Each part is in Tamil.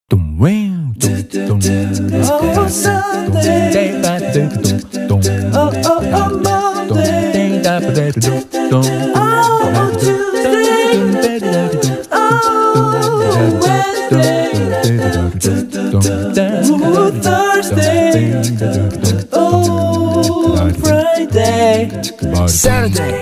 Dum wow, dum dum dum Oh, Sunday. Day by day, dum dum Oh, oh, oh, dum Monday. day by day, dum dum Oh, Tuesday. Oh, Wednesday. Ooh, Thursday. Oh, Friday. Saturday.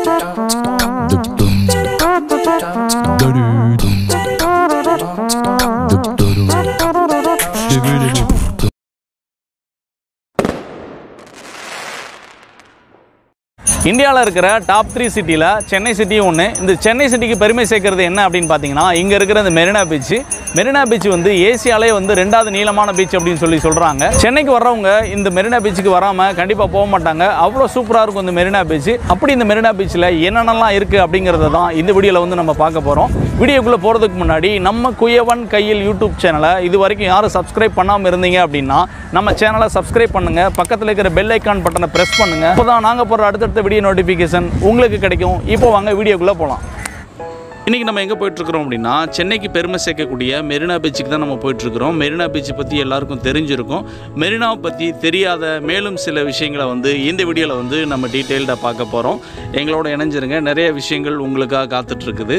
இந்தியாவில் இருக்கிற டாப் த்ரீ சிட்டியில் சென்னை சிட்டியும் ஒன்று இந்த சென்னை சிட்டிக்கு பெருமை சேர்க்கறது என்ன அப்படின்னு பார்த்தீங்கன்னா இங்கே இருக்கிற இந்த மெரினா பீச் மெரினா பீச் வந்து ஏசியாலே வந்து ரெண்டாவது நீளமான பீச் அப்படின்னு சொல்லி சொல்கிறாங்க சென்னைக்கு வர்றவங்க இந்த மெரினா பீச்சுக்கு வராமல் கண்டிப்பாக போக மாட்டாங்க அவ்வளோ சூப்பராக இருக்கும் இந்த மெரினா பீச் அப்படி இந்த மெரினா பீச்சில் என்னென்னலாம் இருக்குது அப்படிங்கிறத தான் இந்த வீடியோவில் வந்து நம்ம பார்க்க போகிறோம் வீடியோக்குள்ளே போகிறதுக்கு முன்னாடி நம்ம குயவன் கையில் யூடியூப் சேனலை இது வரைக்கும் யாரும் சப்ஸ்கிரைப் பண்ணாமல் இருந்தீங்க அப்படின்னா நம்ம சேனலை சப்ஸ்கிரைப் பண்ணுங்கள் பக்கத்தில் இருக்கிற பெல் ஐக்கான் பட்டனை ப்ரெஸ் பண்ணுங்கள் அப்போ தான் நாங்கள் போடுற அடுத்தடுத்த வீடியோ நோட்டிஃபிகேஷன் உங்களுக்கு கிடைக்கும் இப்போ வாங்க வீடியோக்குள்ளே போகலாம் இன்றைக்கி நம்ம எங்கே போயிட்டுருக்குறோம் அப்படின்னா சென்னைக்கு பெருமை சேர்க்கக்கூடிய மெரினா பீச்சுக்கு தான் நம்ம போயிட்டுருக்குறோம் மெரினா பீச்சை பற்றி எல்லாருக்கும் தெரிஞ்சிருக்கும் மெரினாவை பற்றி தெரியாத மேலும் சில விஷயங்களை வந்து இந்த வீடியோவில் வந்து நம்ம டீட்டெயில்டாக பார்க்க போகிறோம் எங்களோட இணைஞ்சிருங்க நிறைய விஷயங்கள் உங்களுக்காக காத்துட்ருக்குது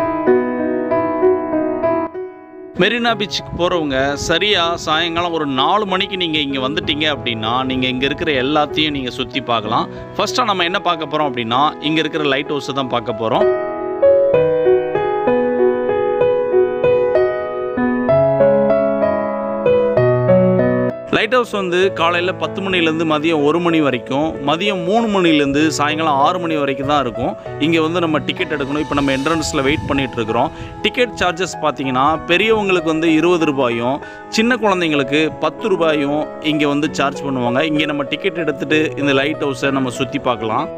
மெரினா பீச்சுக்கு போகிறவங்க சரியாக சாயங்காலம் ஒரு நாலு மணிக்கு நீங்கள் இங்கே வந்துட்டீங்க அப்படின்னா நீங்கள் இங்கே இருக்கிற எல்லாத்தையும் நீங்கள் சுற்றி பார்க்கலாம் ஃபஸ்ட்டாக நம்ம என்ன பார்க்க போகிறோம் அப்படின்னா இங்கே இருக்கிற லைட் ஹவுஸை தான் பார்க்க போகிறோம் லைட் ஹவுஸ் வந்து காலையில் பத்து மணிலேருந்து மதியம் ஒரு மணி வரைக்கும் மதியம் மூணு மணிலேருந்து சாயங்காலம் ஆறு மணி வரைக்கும் தான் இருக்கும் இங்கே வந்து நம்ம டிக்கெட் எடுக்கணும் இப்போ நம்ம என்ட்ரன்ஸில் வெயிட் பண்ணிட்டு இருக்கிறோம் டிக்கெட் சார்ஜஸ் பார்த்தீங்கன்னா பெரியவங்களுக்கு வந்து இருபது ரூபாயும் சின்ன குழந்தைங்களுக்கு பத்து ரூபாயும் இங்கே வந்து சார்ஜ் பண்ணுவாங்க இங்கே நம்ம டிக்கெட் எடுத்துகிட்டு இந்த லைட் ஹவுஸை நம்ம சுற்றி பார்க்கலாம்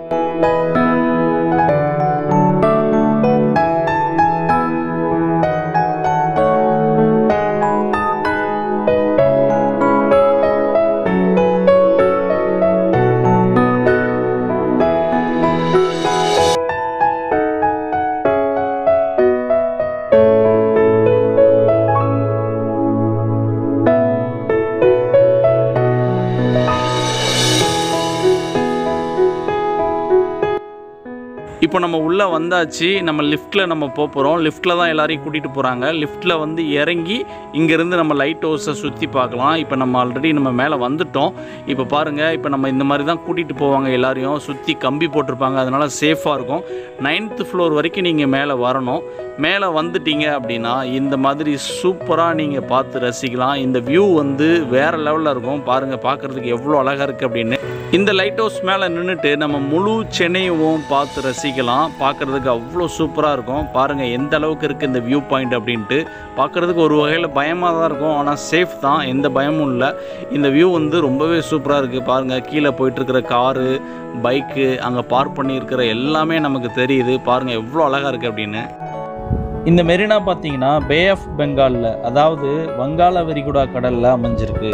இப்போ நம்ம உள்ளே வந்தாச்சு நம்ம லிஃப்ட்டில் நம்ம போக போகிறோம் லிஃப்ட்டில் தான் எல்லாரையும் கூட்டிகிட்டு போகிறாங்க லிஃப்ட்டில் வந்து இறங்கி இங்கேருந்து நம்ம லைட் ஹவுஸை சுற்றி பார்க்கலாம் இப்போ நம்ம ஆல்ரெடி நம்ம மேலே வந்துட்டோம் இப்போ பாருங்கள் இப்போ நம்ம இந்த மாதிரி தான் கூட்டிகிட்டு போவாங்க எல்லாரையும் சுற்றி கம்பி போட்டிருப்பாங்க அதனால் சேஃபாக இருக்கும் நைன்த்து ஃப்ளோர் வரைக்கும் நீங்கள் மேலே வரணும் மேலே வந்துட்டீங்க அப்படின்னா இந்த மாதிரி சூப்பராக நீங்கள் பார்த்து ரசிக்கலாம் இந்த வியூ வந்து வேறு லெவலில் இருக்கும் பாருங்கள் பார்க்குறதுக்கு எவ்வளோ அழகாக இருக்குது அப்படின்னு இந்த லைட் ஹவுஸ் மேலே நின்றுட்டு நம்ம முழு சென்னையும் பார்த்து ரசிக்கலாம் பார்க்குறதுக்கு அவ்வளோ சூப்பராக இருக்கும் பாருங்கள் எந்த அளவுக்கு இருக்குது இந்த வியூ பாயிண்ட் அப்படின்ட்டு பார்க்குறதுக்கு ஒரு வகையில் பயமாக தான் இருக்கும் ஆனால் சேஃப் தான் எந்த பயமும் இல்லை இந்த வியூ வந்து ரொம்பவே சூப்பராக இருக்குது பாருங்கள் கீழே போயிட்டுருக்கிற காரு பைக்கு அங்கே பார்க் பண்ணியிருக்கிற எல்லாமே நமக்கு தெரியுது பாருங்கள் எவ்வளோ அழகாக இருக்குது அப்படின்னு இந்த மெரினா பார்த்தீங்கன்னா பே ஆஃப் பெங்காலில் அதாவது வங்காள விரிகுடா கடலில் அமைஞ்சிருக்கு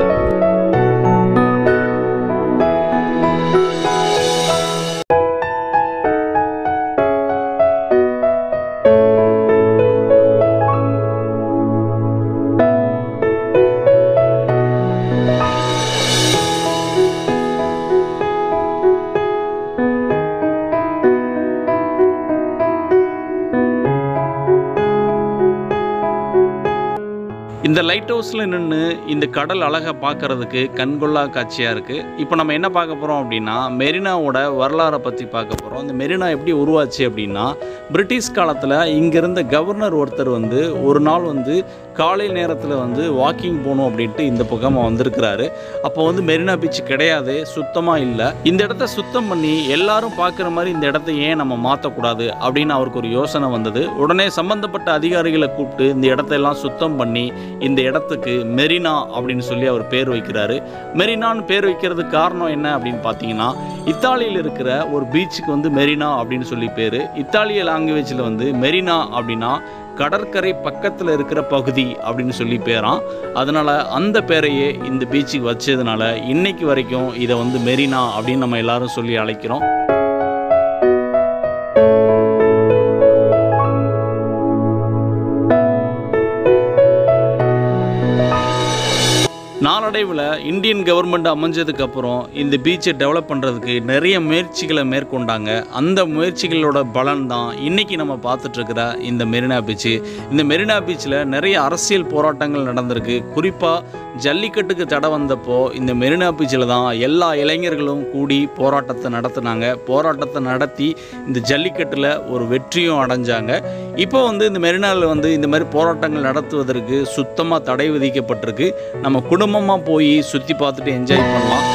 இந்த லைட் ஹவுஸில் நின்று இந்த கடல் அழகை பார்க்கறதுக்கு கண்கொள்ளா காட்சியாக இருக்குது இப்போ நம்ம என்ன பார்க்க போகிறோம் அப்படின்னா மெரினாவோட வரலாறை பற்றி பார்க்க போகிறோம் இந்த மெரினா எப்படி உருவாச்சு அப்படின்னா பிரிட்டிஷ் காலத்தில் இங்கே இருந்த கவர்னர் ஒருத்தர் வந்து ஒரு நாள் வந்து காலை நேரத்தில் வந்து வாக்கிங் போகணும் அப்படின்ட்டு இந்த பக்கமாக வந்திருக்கிறாரு அப்போ வந்து மெரினா பீச் கிடையாது சுத்தமாக இல்லை இந்த இடத்த சுத்தம் பண்ணி எல்லாரும் பார்க்குற மாதிரி இந்த இடத்த ஏன் நம்ம மாற்றக்கூடாது அப்படின்னு அவருக்கு ஒரு யோசனை வந்தது உடனே சம்பந்தப்பட்ட அதிகாரிகளை கூப்பிட்டு இந்த இடத்தையெல்லாம் சுத்தம் பண்ணி இந்த இடத்துக்கு மெரினா அப்படின்னு சொல்லி அவர் பேர் வைக்கிறாரு மெரினான்னு பேர் வைக்கிறதுக்கு காரணம் என்ன அப்படின்னு பார்த்தீங்கன்னா இத்தாலியில் இருக்கிற ஒரு பீச்சுக்கு வந்து மெரினா அப்படின்னு சொல்லி பேர் இத்தாலிய லாங்குவேஜில் வந்து மெரினா அப்படின்னா கடற்கரை பக்கத்தில் இருக்கிற பகுதி அப்படின்னு சொல்லி பேராம் அதனால் அந்த பேரையே இந்த பீச்சுக்கு வச்சதுனால இன்னைக்கு வரைக்கும் இதை வந்து மெரினா அப்படின்னு நம்ம எல்லாரும் சொல்லி அழைக்கிறோம் நாளடைவில் இந்தியன் கவர்மெண்ட் அமைஞ்சதுக்கு அப்புறம் இந்த பீச்சை டெவலப் பண்ணுறதுக்கு நிறைய முயற்சிகளை மேற்கொண்டாங்க அந்த முயற்சிகளோட பலன் தான் இன்றைக்கி நம்ம பார்த்துட்ருக்கிற இந்த மெரினா பீச்சு இந்த மெரினா பீச்சில் நிறைய அரசியல் போராட்டங்கள் நடந்திருக்கு குறிப்பாக ஜல்லிக்கட்டுக்கு தடை வந்தப்போ இந்த மெரினா பீச்சில் தான் எல்லா இளைஞர்களும் கூடி போராட்டத்தை நடத்துனாங்க போராட்டத்தை நடத்தி இந்த ஜல்லிக்கட்டில் ஒரு வெற்றியும் அடைஞ்சாங்க இப்போ வந்து இந்த மெரினாவில் வந்து இந்த மாதிரி போராட்டங்கள் நடத்துவதற்கு சுத்தமாக தடை விதிக்கப்பட்டிருக்கு நம்ம குடும்பமாக போய் சுற்றி பார்த்துட்டு என்ஜாய் பண்ணலாம்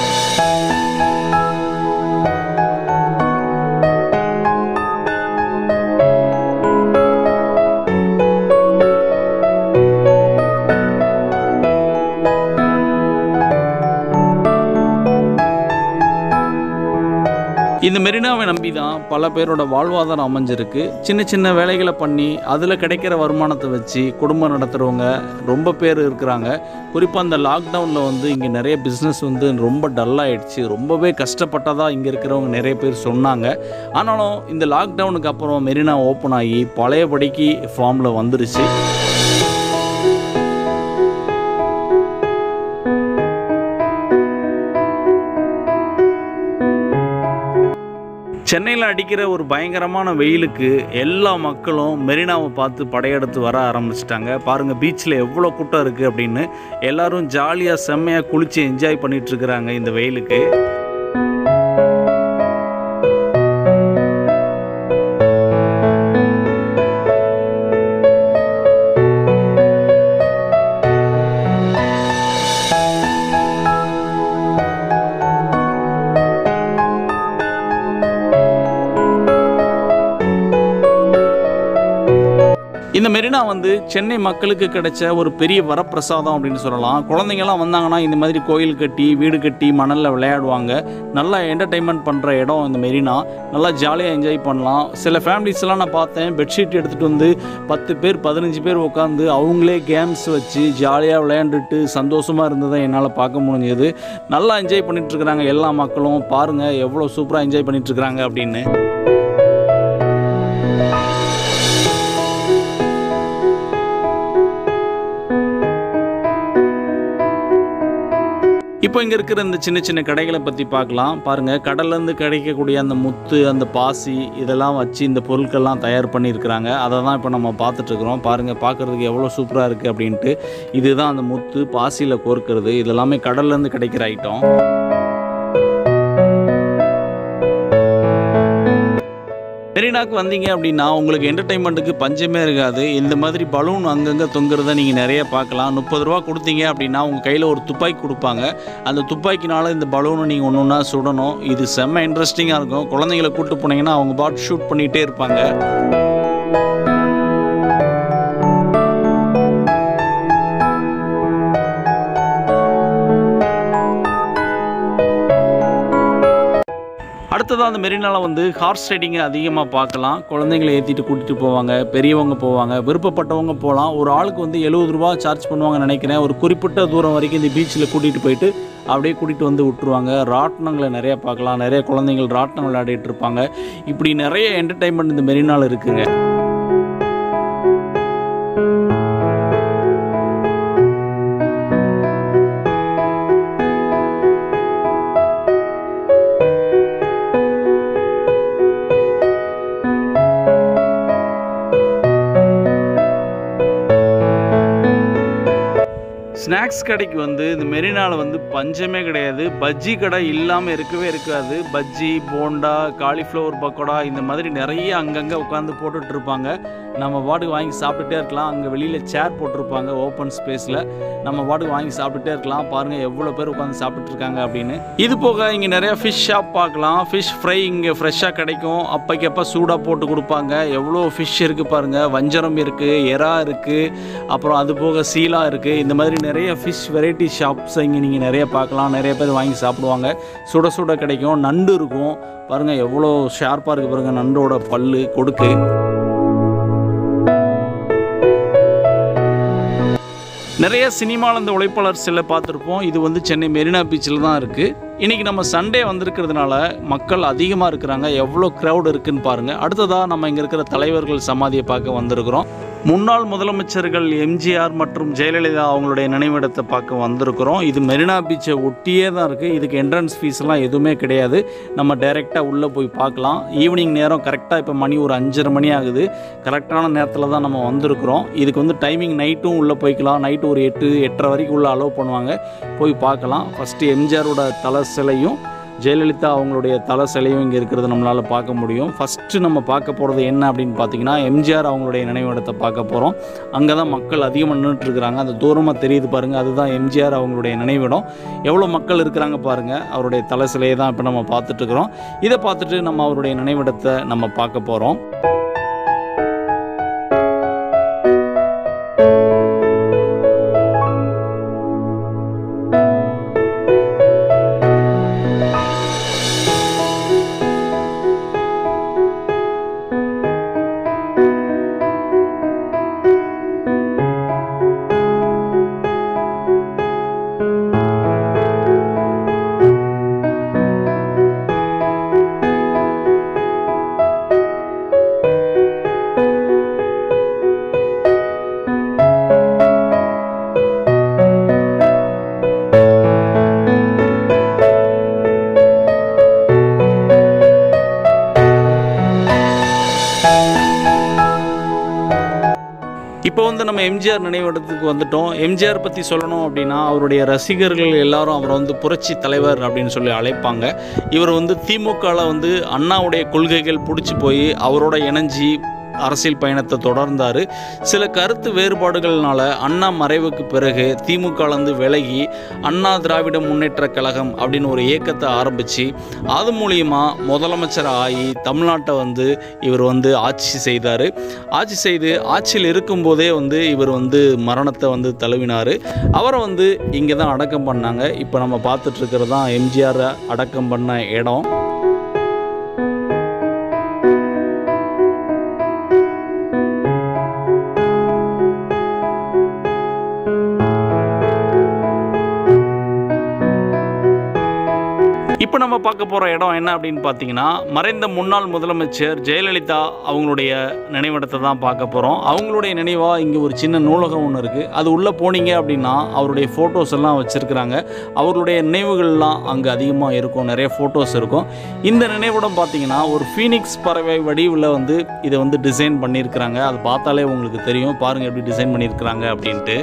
இந்த மெரினாவை நம்பி தான் பல பேரோட வாழ்வாதாரம் அமைஞ்சிருக்கு சின்ன சின்ன வேலைகளை பண்ணி அதில் கிடைக்கிற வருமானத்தை வச்சு குடும்பம் நடத்துகிறவங்க ரொம்ப பேர் இருக்கிறாங்க குறிப்பாக அந்த லாக்டவுனில் வந்து இங்கே நிறைய பிஸ்னஸ் வந்து ரொம்ப டல்லாகிடுச்சு ரொம்பவே கஷ்டப்பட்டதாக இங்கே இருக்கிறவங்க நிறைய பேர் சொன்னாங்க ஆனாலும் இந்த லாக்டவுனுக்கு அப்புறம் மெரினா ஓப்பன் ஆகி பழையபடிக்கு ஃபார்மில் வந்துருச்சு சென்னையில் அடிக்கிற ஒரு பயங்கரமான வெயிலுக்கு எல்லா மக்களும் மெரினாவை பார்த்து படையெடுத்து வர ஆரம்பிச்சிட்டாங்க பாருங்கள் பீச்சில் எவ்வளோ கூட்டம் இருக்குது அப்படின்னு எல்லாரும் ஜாலியாக செம்மையாக குளித்து என்ஜாய் பண்ணிட்டு இருக்கிறாங்க இந்த வெயிலுக்கு இந்த மெரினா வந்து சென்னை மக்களுக்கு கிடைச்ச ஒரு பெரிய வரப்பிரசாதம் அப்படின்னு சொல்லலாம் குழந்தைங்கலாம் வந்தாங்கன்னா இந்த மாதிரி கோயில் கட்டி வீடு கட்டி மணலில் விளையாடுவாங்க நல்லா என்டர்டைன்மெண்ட் பண்ணுற இடம் இந்த மெரினா நல்லா ஜாலியாக என்ஜாய் பண்ணலாம் சில ஃபேமிலிஸ்லாம் நான் பார்த்தேன் பெட்ஷீட் எடுத்துகிட்டு வந்து பத்து பேர் பதினஞ்சு பேர் உட்காந்து அவங்களே கேம்ஸ் வச்சு ஜாலியாக விளையாண்டுட்டு சந்தோஷமாக இருந்ததை என்னால் பார்க்க முடிஞ்சது நல்லா என்ஜாய் பண்ணிட்டு இருக்கிறாங்க எல்லா மக்களும் பாருங்கள் எவ்வளோ சூப்பராக என்ஜாய் பண்ணிட்டு இருக்கிறாங்க அப்படின்னு இப்போ இங்கே இருக்கிற இந்த சின்ன சின்ன கடைகளை பற்றி பார்க்கலாம் பாருங்கள் கடல்லேருந்து கிடைக்கக்கூடிய அந்த முத்து அந்த பாசி இதெல்லாம் வச்சு இந்த பொருட்கள்லாம் தயார் பண்ணியிருக்கிறாங்க அதை தான் இப்போ நம்ம பார்த்துட்ருக்குறோம் பாருங்கள் பார்க்குறதுக்கு எவ்வளோ சூப்பராக இருக்குது அப்படின்ட்டு இதுதான் அந்த முத்து பாசியில் கோர்க்கிறது இதெல்லாமே கடல்லேருந்து கிடைக்கிற ஐட்டம் மெரினாக்கு வந்தீங்க அப்படின்னா உங்களுக்கு என்டர்டைன்மெண்ட்டுக்கு பஞ்சமே இருக்காது இந்த மாதிரி பலூன் அங்கங்கே தொங்குறத நீங்கள் நிறைய பார்க்கலாம் முப்பது ரூபா கொடுத்தீங்க அப்படின்னா உங்கள் கையில் ஒரு துப்பாக்கி கொடுப்பாங்க அந்த துப்பாக்கினால இந்த பலூனை நீங்கள் ஒன்று ஒன்றா சுடணும் இது செம்ம இன்ட்ரெஸ்டிங்காக இருக்கும் குழந்தைங்களை கூப்பிட்டு போனீங்கன்னா அவங்க பாட்டு ஷூட் பண்ணிகிட்டே இருப்பாங்க அடுத்ததாக அந்த மெரினாவில் வந்து ஹார்ஸ் ரைடிங்கை அதிகமாக பார்க்கலாம் குழந்தைங்களை ஏற்றிட்டு கூட்டிகிட்டு போவாங்க பெரியவங்க போவாங்க விருப்பப்பட்டவங்க போகலாம் ஒரு ஆளுக்கு வந்து எழுபது ரூபா சார்ஜ் பண்ணுவாங்கன்னு நினைக்கிறேன் ஒரு குறிப்பிட்ட தூரம் வரைக்கும் இந்த பீச்சில் கூட்டிகிட்டு போயிட்டு அப்படியே கூட்டிகிட்டு வந்து விட்டுருவாங்க ராட்டினங்களை நிறைய பார்க்கலாம் நிறைய குழந்தைகள் ராட்டினம் விளையாடிட்டு இருப்பாங்க இப்படி நிறைய என்டர்டைன்மெண்ட் இந்த மெரினாவில் இருக்குங்க ஸ்நாக்ஸ் கடைக்கு வந்து இந்த மெரினாவில் வந்து பஞ்சமே கிடையாது பஜ்ஜி கடை இல்லாமல் இருக்கவே இருக்காது பஜ்ஜி போண்டா காலிஃப்ளவர் பக்கோடா இந்த மாதிரி நிறைய அங்கங்கே உட்காந்து போட்டுட்டு இருப்பாங்க நம்ம பாட்டுக்கு வாங்கி சாப்பிட்டுட்டே இருக்கலாம் அங்கே வெளியில் சேர் போட்டிருப்பாங்க ஓப்பன் ஸ்பேஸில் நம்ம பாட்டுக்கு வாங்கி சாப்பிட்டுட்டே இருக்கலாம் பாருங்கள் எவ்வளோ பேர் உட்காந்து சாப்பிட்டுட்டு இருக்காங்க அப்படின்னு இது போக இங்கே நிறையா ஃபிஷ் ஷாப் பார்க்கலாம் ஃபிஷ் ஃப்ரை இங்கே ஃப்ரெஷ்ஷாக கிடைக்கும் அப்போக்கப்போ சூடாக போட்டு கொடுப்பாங்க எவ்வளோ ஃபிஷ் இருக்குது பாருங்கள் வஞ்சரம் இருக்குது எறா இருக்குது அப்புறம் அது போக சீலா இருக்குது இந்த மாதிரி நிறைய ஃபிஷ் வெரைட்டி ஷாப்ஸ் இங்கே நீங்கள் நிறைய பார்க்கலாம் நிறைய பேர் வாங்கி சாப்பிடுவாங்க சுட சுட கிடைக்கும் நண்டு இருக்கும் பாருங்கள் எவ்வளோ ஷார்ப்பாக இருக்குது பாருங்கள் நண்டோட பல்லு கொடுக்கு நிறைய சினிமாவில் இந்த உழைப்பாளர் சிலை பார்த்துருப்போம் இது வந்து சென்னை மெரினா பீச்சில் தான் இருக்குது இன்றைக்கி நம்ம சண்டே வந்திருக்கிறதுனால மக்கள் அதிகமாக இருக்கிறாங்க எவ்வளோ க்ரௌட் இருக்குன்னு பாருங்கள் அடுத்ததாக நம்ம இங்கே இருக்கிற தலைவர்கள் சமாதியை பார்க்க வந்திருக்கிறோம் முன்னாள் முதலமைச்சர்கள் எம்ஜிஆர் மற்றும் ஜெயலலிதா அவங்களுடைய நினைவிடத்தை பார்க்க வந்திருக்கிறோம் இது மெரினா பீச்சை ஒட்டியே தான் இருக்குது இதுக்கு என்ட்ரன்ஸ் ஃபீஸ்லாம் எதுவுமே கிடையாது நம்ம டைரெக்டாக உள்ளே போய் பார்க்கலாம் ஈவினிங் நேரம் கரெக்டாக இப்போ மணி ஒரு அஞ்சரை மணி ஆகுது கரெக்டான நேரத்தில் தான் நம்ம வந்திருக்கிறோம் இதுக்கு வந்து டைமிங் நைட்டும் உள்ளே போய்க்கலாம் நைட்டு ஒரு எட்டு எட்டரை வரைக்கும் உள்ளே அலோவ் பண்ணுவாங்க போய் பார்க்கலாம் ஃபஸ்ட்டு எம்ஜிஆரோட தலை சிலையும் ஜெயலலிதா அவங்களுடைய தலை சிலையும் இங்கே இருக்கிறத நம்மளால் பார்க்க முடியும் ஃபஸ்ட்டு நம்ம பார்க்க போகிறது என்ன அப்படின்னு பார்த்தீங்கன்னா எம்ஜிஆர் அவங்களுடைய நினைவிடத்தை பார்க்க போகிறோம் அங்கே தான் மக்கள் அதிகமாக நின்றுட்டு இருக்கிறாங்க அந்த தூரமாக தெரியுது பாருங்கள் அதுதான் எம்ஜிஆர் அவங்களுடைய நினைவிடம் எவ்வளோ மக்கள் இருக்கிறாங்க பாருங்கள் அவருடைய தலை சிலையை தான் இப்போ நம்ம பார்த்துட்டு இருக்கிறோம் இதை பார்த்துட்டு நம்ம அவருடைய நினைவிடத்தை நம்ம பார்க்க போகிறோம் இப்போ வந்து நம்ம எம்ஜிஆர் நினைவிடத்துக்கு வந்துட்டோம் எம்ஜிஆர் பற்றி சொல்லணும் அப்படின்னா அவருடைய ரசிகர்கள் எல்லாரும் அவரை வந்து புரட்சி தலைவர் அப்படின்னு சொல்லி அழைப்பாங்க இவர் வந்து திமுகவில் வந்து அண்ணாவுடைய கொள்கைகள் பிடிச்சி போய் அவரோட இணைஞ்சி அரசியல் பயணத்தை தொடர்ந்தார் சில கருத்து வேறுபாடுகள்னால அண்ணா மறைவுக்கு பிறகு திமுகலேருந்து விலகி அண்ணா திராவிட முன்னேற்ற கழகம் அப்படின்னு ஒரு இயக்கத்தை ஆரம்பித்து அது மூலியமா முதலமைச்சர் ஆகி தமிழ்நாட்டை வந்து இவர் வந்து ஆட்சி செய்தார் ஆட்சி செய்து ஆட்சியில் இருக்கும்போதே வந்து இவர் வந்து மரணத்தை வந்து தழுவினார் அவரை வந்து இங்கே தான் அடக்கம் பண்ணாங்க இப்போ நம்ம பார்த்துட்டு இருக்கிறது தான் எம்ஜிஆரை அடக்கம் பண்ண இடம் இப்போ நம்ம பார்க்க போகிற இடம் என்ன அப்படின்னு பார்த்தீங்கன்னா மறைந்த முன்னாள் முதலமைச்சர் ஜெயலலிதா அவங்களுடைய நினைவிடத்தை தான் பார்க்க போகிறோம் அவங்களுடைய நினைவாக இங்கே ஒரு சின்ன நூலகம் ஒன்று இருக்குது அது உள்ளே போனீங்க அப்படின்னா அவருடைய ஃபோட்டோஸ் எல்லாம் வச்சுருக்குறாங்க அவருடைய நினைவுகள்லாம் அங்கே அதிகமாக இருக்கும் நிறைய ஃபோட்டோஸ் இருக்கும் இந்த நினைவிடம் பார்த்தீங்கன்னா ஒரு ஃபீனிக்ஸ் பறவை வடிவில் வந்து இதை வந்து டிசைன் பண்ணியிருக்கிறாங்க அது பார்த்தாலே உங்களுக்கு தெரியும் பாருங்கள் எப்படி டிசைன் பண்ணியிருக்கிறாங்க அப்படின்ட்டு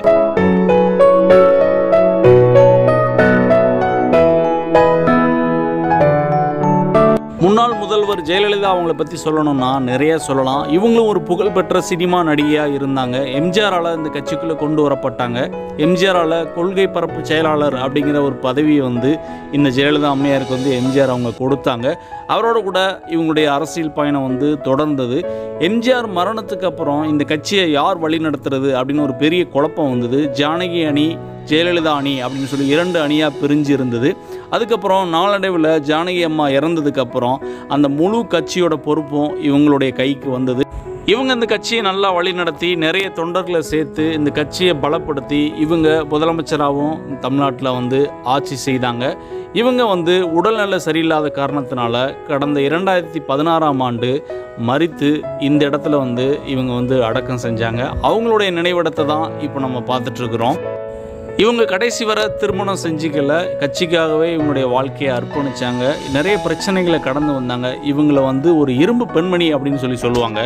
முன்னாள் முதல்வர் ஜெயலலிதா அவங்கள பற்றி சொல்லணும்னா நிறைய சொல்லலாம் இவங்களும் ஒரு புகழ்பெற்ற சினிமா நடிகையாக இருந்தாங்க எம்ஜிஆரால் இந்த கட்சிக்குள்ளே கொண்டு வரப்பட்டாங்க எம்ஜிஆரால் கொள்கை பரப்பு செயலாளர் அப்படிங்கிற ஒரு பதவியை வந்து இந்த ஜெயலலிதா அம்மையாருக்கு வந்து எம்ஜிஆர் அவங்க கொடுத்தாங்க அவரோட கூட இவங்களுடைய அரசியல் பயணம் வந்து தொடர்ந்தது எம்ஜிஆர் மரணத்துக்கு அப்புறம் இந்த கட்சியை யார் வழி நடத்துறது அப்படின்னு ஒரு பெரிய குழப்பம் வந்தது ஜானகி அணி ஜெயலலிதா அணி அப்படின்னு சொல்லி இரண்டு அணியாக பிரிஞ்சு இருந்தது அதுக்கப்புறம் நாளடைவில் ஜானகி அம்மா இறந்ததுக்கு அப்புறம் அந்த முழு கட்சியோட பொறுப்பும் இவங்களுடைய கைக்கு வந்தது இவங்க இந்த கட்சியை நல்லா வழி நடத்தி நிறைய தொண்டர்களை சேர்த்து இந்த கட்சியை பலப்படுத்தி இவங்க முதலமைச்சராகவும் தமிழ்நாட்டில் வந்து ஆட்சி செய்தாங்க இவங்க வந்து உடல்நல சரியில்லாத காரணத்தினால கடந்த இரண்டாயிரத்தி பதினாறாம் ஆண்டு மறித்து இந்த இடத்துல வந்து இவங்க வந்து அடக்கம் செஞ்சாங்க அவங்களுடைய நினைவிடத்தை தான் இப்போ நம்ம பார்த்துட்ருக்குறோம் இவங்க கடைசி வர திருமணம் செஞ்சுக்கல கட்சிக்காகவே இவங்களுடைய வாழ்க்கையை அர்ப்பணிச்சாங்க நிறைய பிரச்சனைகளை கடந்து வந்தாங்க இவங்கள வந்து ஒரு இரும்பு பெண்மணி அப்படின்னு சொல்லி சொல்லுவாங்க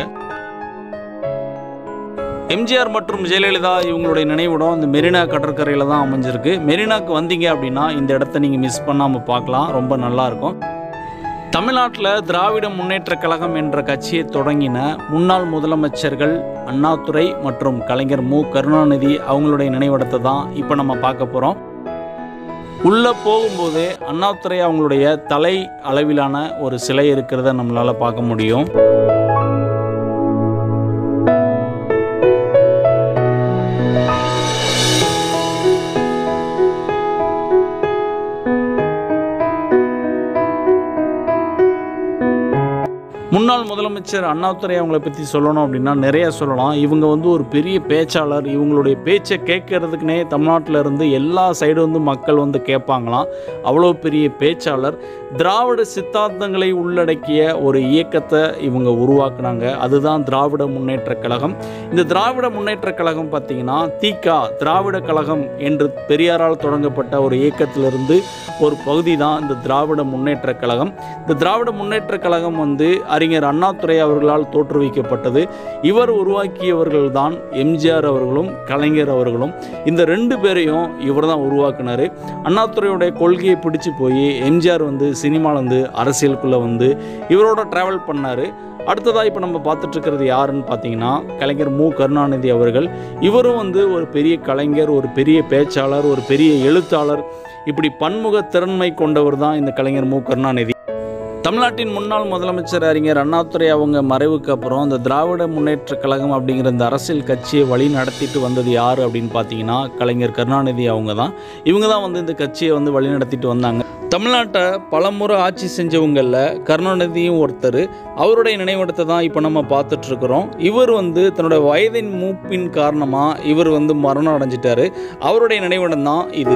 எம்ஜிஆர் மற்றும் ஜெயலலிதா இவங்களுடைய நினைவிடம் இந்த மெரினா கடற்கரையில் தான் அமைஞ்சிருக்கு மெரினாக்கு வந்தீங்க அப்படின்னா இந்த இடத்த நீங்கள் மிஸ் பண்ணாமல் பார்க்கலாம் ரொம்ப நல்லா இருக்கும் தமிழ்நாட்டில் திராவிட முன்னேற்றக் கழகம் என்ற கட்சியை தொடங்கின முன்னாள் முதலமைச்சர்கள் அண்ணாதுரை மற்றும் கலைஞர் மு கருணாநிதி அவங்களுடைய நினைவிடத்தை தான் இப்போ நம்ம பார்க்க போகிறோம் உள்ளே போகும்போதே அண்ணாதுரை அவங்களுடைய தலை அளவிலான ஒரு சிலை இருக்கிறத நம்மளால் பார்க்க முடியும் முன்னாள் முன்னாள் முதலமைச்சர் அண்ணாதுரை அவங்கள பற்றி சொல்லணும் அப்படின்னா நிறைய சொல்லலாம் இவங்க வந்து ஒரு பெரிய பேச்சாளர் இவங்களுடைய பேச்சை கேட்கறதுக்குனே தமிழ்நாட்டில் இருந்து எல்லா சைடு வந்து மக்கள் வந்து கேட்பாங்களாம் அவ்வளோ பெரிய பேச்சாளர் திராவிட சித்தாந்தங்களை உள்ளடக்கிய ஒரு இயக்கத்தை இவங்க உருவாக்குனாங்க அதுதான் திராவிட முன்னேற்றக் கழகம் இந்த திராவிட முன்னேற்றக் கழகம் பார்த்தீங்கன்னா தீகா திராவிட கழகம் என்று பெரியாரால் தொடங்கப்பட்ட ஒரு இயக்கத்திலிருந்து ஒரு பகுதி தான் இந்த திராவிட முன்னேற்றக் கழகம் இந்த திராவிட முன்னேற்றக் கழகம் வந்து அறிஞர் அண்ணாதுரை அவர்களால் தோற்றுவிக்கப்பட்டது இவர் உருவாக்கியவர்கள் தான் எம்ஜிஆர் அவர்களும் கலைஞர் அவர்களும் இந்த ரெண்டு பேரையும் இவர் தான் உருவாக்குனார் அண்ணாதுரையுடைய கொள்கையை பிடிச்சு போய் எம்ஜிஆர் வந்து சினிமாலேருந்து அரசியலுக்குள்ளே வந்து இவரோட ட்ராவல் பண்ணார் அடுத்ததாக இப்போ நம்ம பார்த்துட்டு இருக்கிறது யாருன்னு பார்த்தீங்கன்னா கலைஞர் மு கருணாநிதி அவர்கள் இவரும் வந்து ஒரு பெரிய கலைஞர் ஒரு பெரிய பேச்சாளர் ஒரு பெரிய எழுத்தாளர் இப்படி பன்முக திறன்மை கொண்டவர் தான் இந்த கலைஞர் மு கருணாநிதி தமிழ்நாட்டின் முன்னாள் முதலமைச்சர் அறிஞர் அண்ணாதுரை அவங்க மறைவுக்கு அப்புறம் இந்த திராவிட முன்னேற்றக் கழகம் அப்படிங்கிற இந்த அரசியல் கட்சியை வழி நடத்திட்டு வந்தது யார் அப்படின்னு பார்த்தீங்கன்னா கலைஞர் கருணாநிதி அவங்க தான் இவங்க தான் வந்து இந்த கட்சியை வந்து வழி நடத்திட்டு வந்தாங்க தமிழ்நாட்டை பலமுறை ஆட்சி செஞ்சவங்களில் கருணாநிதியும் ஒருத்தர் அவருடைய நினைவிடத்தை தான் இப்போ நம்ம பார்த்துட்ருக்குறோம் இவர் வந்து தன்னோட வயதின் மூப்பின் காரணமாக இவர் வந்து மரணம் அடைஞ்சிட்டாரு அவருடைய நினைவிடம் தான் இது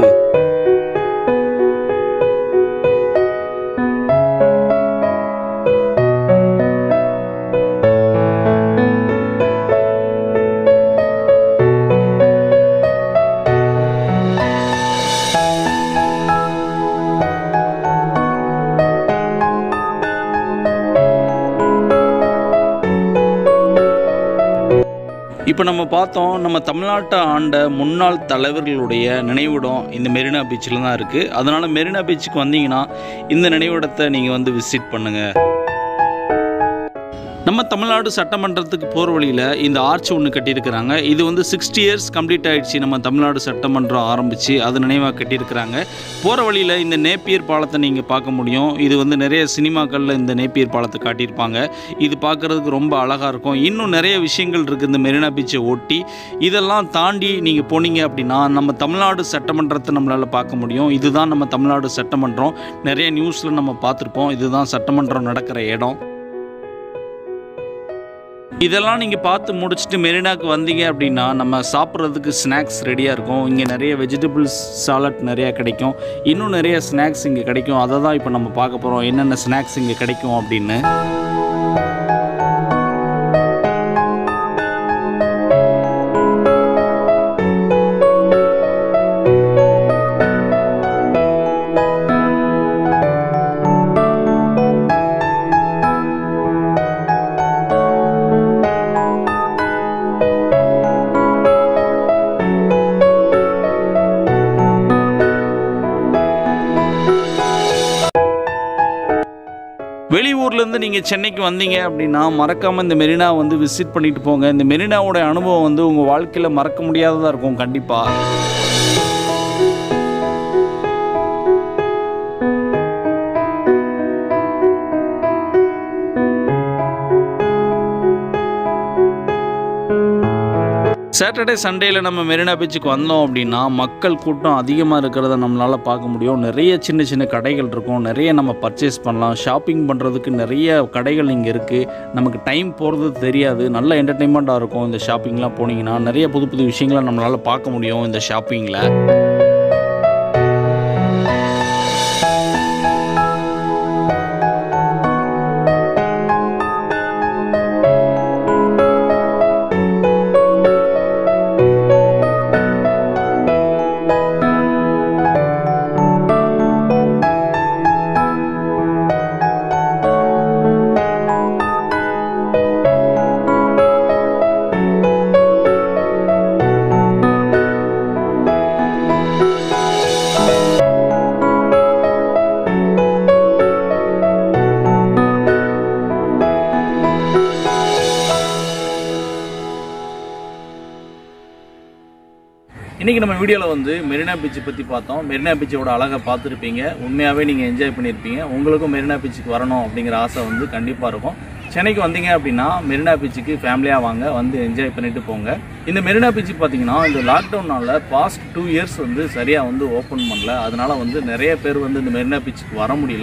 இப்போ நம்ம பார்த்தோம் நம்ம தமிழ்நாட்டை ஆண்ட முன்னாள் தலைவர்களுடைய நினைவிடம் இந்த மெரினா பீச்சில் தான் இருக்குது அதனால் மெரினா பீச்சுக்கு வந்தீங்கன்னா இந்த நினைவிடத்தை நீங்கள் வந்து விசிட் பண்ணுங்கள் நம்ம தமிழ்நாடு சட்டமன்றத்துக்கு போகிற வழியில் இந்த ஆர்ச் ஒன்று கட்டியிருக்கிறாங்க இது வந்து சிக்ஸ்டி இயர்ஸ் கம்ப்ளீட் ஆயிடுச்சு நம்ம தமிழ்நாடு சட்டமன்றம் ஆரம்பித்து அது நினைவாக கட்டியிருக்கிறாங்க போகிற வழியில் இந்த நேப்பியர் பாலத்தை நீங்கள் பார்க்க முடியும் இது வந்து நிறைய சினிமாக்களில் இந்த நேப்பியர் பாலத்தை காட்டியிருப்பாங்க இது பார்க்குறதுக்கு ரொம்ப அழகாக இருக்கும் இன்னும் நிறைய விஷயங்கள் இருக்குது இந்த மெரினா பீச்சை ஒட்டி இதெல்லாம் தாண்டி நீங்கள் போனீங்க அப்படின்னா நம்ம தமிழ்நாடு சட்டமன்றத்தை நம்மளால் பார்க்க முடியும் இதுதான் நம்ம தமிழ்நாடு சட்டமன்றம் நிறைய நியூஸில் நம்ம பார்த்துருப்போம் இதுதான் சட்டமன்றம் நடக்கிற இடம் இதெல்லாம் நீங்கள் பார்த்து முடிச்சுட்டு மெரினாக்கு வந்தீங்க அப்படின்னா நம்ம சாப்பிட்றதுக்கு ஸ்நாக்ஸ் ரெடியாக இருக்கும் இங்கே நிறைய வெஜிடபிள்ஸ் சாலட் நிறையா கிடைக்கும் இன்னும் நிறைய ஸ்நாக்ஸ் இங்கே கிடைக்கும் அதை தான் இப்போ நம்ம பார்க்க போகிறோம் என்னென்ன ஸ்நாக்ஸ் இங்கே கிடைக்கும் அப்படின்னு வெளியூர்லேருந்து நீங்கள் சென்னைக்கு வந்தீங்க அப்படின்னா மறக்காமல் இந்த மெரினா வந்து விசிட் பண்ணிட்டு போங்க இந்த மெரினாவோட அனுபவம் வந்து உங்கள் வாழ்க்கையில் மறக்க முடியாததாக இருக்கும் கண்டிப்பாக சாட்டர்டே சண்டேயில் நம்ம மெரினா பீச்சுக்கு வந்தோம் அப்படின்னா மக்கள் கூட்டம் அதிகமாக இருக்கிறத நம்மளால் பார்க்க முடியும் நிறைய சின்ன சின்ன கடைகள் இருக்கும் நிறைய நம்ம பர்ச்சேஸ் பண்ணலாம் ஷாப்பிங் பண்ணுறதுக்கு நிறைய கடைகள் இங்கே இருக்குது நமக்கு டைம் போகிறது தெரியாது நல்ல என்டர்டெயின்மெண்ட்டாக இருக்கும் இந்த ஷாப்பிங்லாம் போனீங்கன்னா நிறைய புது புது விஷயங்களை நம்மளால் பார்க்க முடியும் இந்த ஷாப்பிங்கில் இன்றைக்கி நம்ம வீடியோவில் வந்து மெரினா பீச்சை பற்றி பார்த்தோம் மெரினா பீச்சோட அழகை பார்த்துருப்பீங்க உண்மையாகவே நீங்கள் என்ஜாய் பண்ணியிருப்பீங்க உங்களுக்கும் மெரினா பீச்சுக்கு வரணும் அப்படிங்கிற ஆசை வந்து கண்டிப்பாக இருக்கும் சென்னைக்கு வந்தீங்க அப்படின்னா மெரினா பீச்சுக்கு ஃபேமிலியாக வாங்க வந்து என்ஜாய் பண்ணிட்டு போங்க இந்த மெரினா பீச்சு பார்த்தீங்கன்னா இந்த லாக்டவுனால் பாஸ்ட் டூ இயர்ஸ் வந்து சரியாக வந்து ஓப்பன் பண்ணல அதனால வந்து நிறைய பேர் வந்து இந்த மெரினா பீச்சுக்கு வர முடியல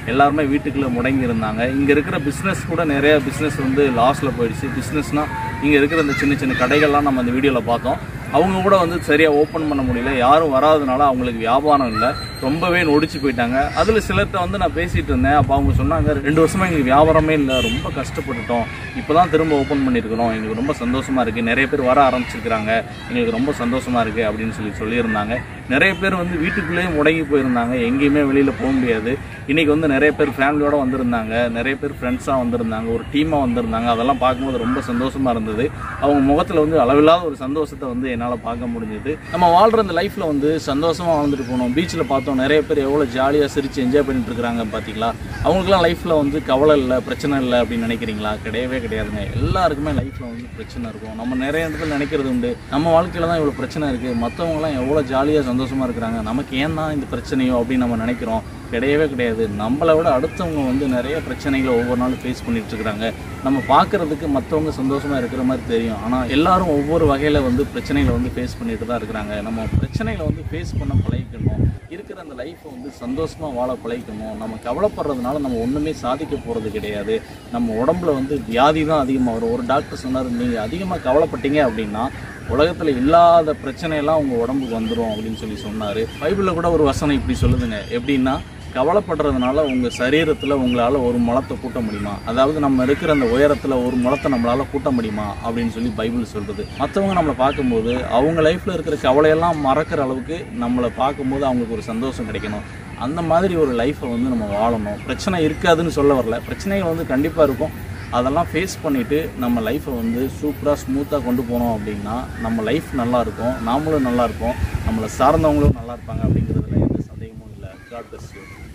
எல்லாருமே வீட்டுக்குள்ளே முடங்கி இருந்தாங்க இங்கே இருக்கிற பிஸ்னஸ் கூட நிறைய பிஸ்னஸ் வந்து லாஸில் போயிடுச்சு பிஸ்னஸ்னால் இங்கே இருக்கிற இந்த சின்ன சின்ன கடைகள்லாம் நம்ம இந்த வீடியோவில் பார்த்தோம் அவங்க கூட வந்து சரியாக ஓப்பன் பண்ண முடியல யாரும் வராதனால அவங்களுக்கு வியாபாரம் இல்லை ரொம்பவே நொடிச்சு போயிட்டாங்க அதில் சிலர்கிட்ட வந்து நான் பேசிகிட்டு இருந்தேன் அப்போ அவங்க சொன்னாங்க ரெண்டு வருஷமாக எங்களுக்கு வியாபாரமே இல்லை ரொம்ப கஷ்டப்பட்டுட்டோம் இப்போ தான் திரும்ப ஓப்பன் பண்ணியிருக்கிறோம் எங்களுக்கு ரொம்ப சந்தோஷமாக இருக்குது நிறைய பேர் வர ஆரம்பிச்சிருக்கிறாங்க எங்களுக்கு ரொம்ப சந்தோஷமாக இருக்குது அப்படின்னு சொல்லி சொல்லியிருந்தாங்க நிறைய பேர் வந்து வீட்டுக்குள்ளேயே முடங்கி போயிருந்தாங்க எங்கேயுமே வெளியில் போக முடியாது இன்றைக்கி வந்து நிறைய பேர் ஃபேமிலியோட வந்திருந்தாங்க நிறைய பேர் ஃப்ரெண்ட்ஸாக வந்திருந்தாங்க ஒரு டீமாக வந்திருந்தாங்க அதெல்லாம் பார்க்கும்போது ரொம்ப சந்தோஷமாக இருந்தது அவங்க முகத்தில் வந்து அளவில்லாத ஒரு சந்தோஷத்தை வந்து என்னால் பார்க்க முடிஞ்சது நம்ம வாழ்கிற இந்த லைஃப்பில் வந்து சந்தோஷமாக வாழ்ந்துட்டு போனோம் பீச்சில் பார்த்தோம் நிறைய பேர் எவ்வளோ ஜாலியாக சிரித்து என்ஜாய் பண்ணிட்டு இருக்காங்க பார்த்தீங்களா அவங்களுக்குலாம் லைஃப்பில் வந்து கவலை இல்லை பிரச்சனை இல்லை அப்படின்னு நினைக்கிறீங்களா கிடையவே கிடையாதுங்க எல்லாருக்குமே லைஃப்பில் வந்து பிரச்சனை இருக்கும் நம்ம நிறைய இடத்துல நினைக்கிறது உண்டு நம்ம வாழ்க்கையில் தான் இவ்வளோ பிரச்சனை இருக்குது மற்றவங்களாம் எவ்வளோ ஜாலியாக சந்தோஷமாக இருக்கிறாங்க நமக்கு ஏன் தான் இந்த பிரச்சனையோ அப்படின்னு நம்ம நினைக்கிறோம் கிடையவே கிடையாது நம்மளை விட அடுத்தவங்க வந்து நிறைய பிரச்சனைகளை ஒவ்வொரு நாளும் ஃபேஸ் பண்ணிட்டு இருக்கிறாங்க நம்ம பார்க்கறதுக்கு மற்றவங்க சந்தோஷமாக இருக்கிற மாதிரி தெரியும் ஆனால் எல்லாரும் ஒவ்வொரு வகையில் வந்து பிரச்சனைகளை வந்து ஃபேஸ் பண்ணிட்டு தான் இருக்கிறாங்க நம்ம பிரச்சனைகளை வந்து ஃபேஸ் பண்ண பழகிக்கணும் இருக்கிற அந்த லைஃப்பை வந்து சந்தோஷமாக வாழ பழகிக்கணும் நம்ம கவலைப்படுறதுனால நம்ம ஒன்றுமே சாதிக்க போகிறது கிடையாது நம்ம உடம்புல வந்து வியாதி தான் அதிகமாக வரும் ஒரு டாக்டர் சொன்னார் நீங்கள் அதிகமாக கவலைப்பட்டீங்க அப்படின்னா உலகத்தில் இல்லாத பிரச்சனையெல்லாம் உங்கள் உடம்புக்கு வந்துடும் அப்படின்னு சொல்லி சொன்னார் பைபிளில் கூட ஒரு வசனம் இப்படி சொல்லுதுங்க எப்படின்னா கவலைப்படுறதுனால உங்கள் சரீரத்தில் உங்களால் ஒரு முளத்தை கூட்ட முடியுமா அதாவது நம்ம இருக்கிற அந்த உயரத்தில் ஒரு முளத்தை நம்மளால் கூட்ட முடியுமா அப்படின்னு சொல்லி பைபிள் சொல்கிறது மற்றவங்க நம்மளை பார்க்கும்போது அவங்க லைஃப்பில் இருக்கிற கவலையெல்லாம் மறக்கிற அளவுக்கு நம்மளை பார்க்கும்போது அவங்களுக்கு ஒரு சந்தோஷம் கிடைக்கணும் அந்த மாதிரி ஒரு லைஃப்பை வந்து நம்ம வாழணும் பிரச்சனை இருக்காதுன்னு சொல்ல வரல பிரச்சனைகள் வந்து கண்டிப்பாக இருக்கும் அதெல்லாம் ஃபேஸ் பண்ணிவிட்டு நம்ம லைஃப்பை வந்து சூப்பராக ஸ்மூத்தாக கொண்டு போனோம் அப்படின்னா நம்ம லைஃப் நல்லா இருக்கும் நாமளும் நல்லா இருப்போம் நம்மளை சார்ந்தவங்களும் நல்லா இருப்பாங்க அப்படிங்கிறதுல எந்த சந்தேகமும் இல்லை காட் பிளஸ் யூ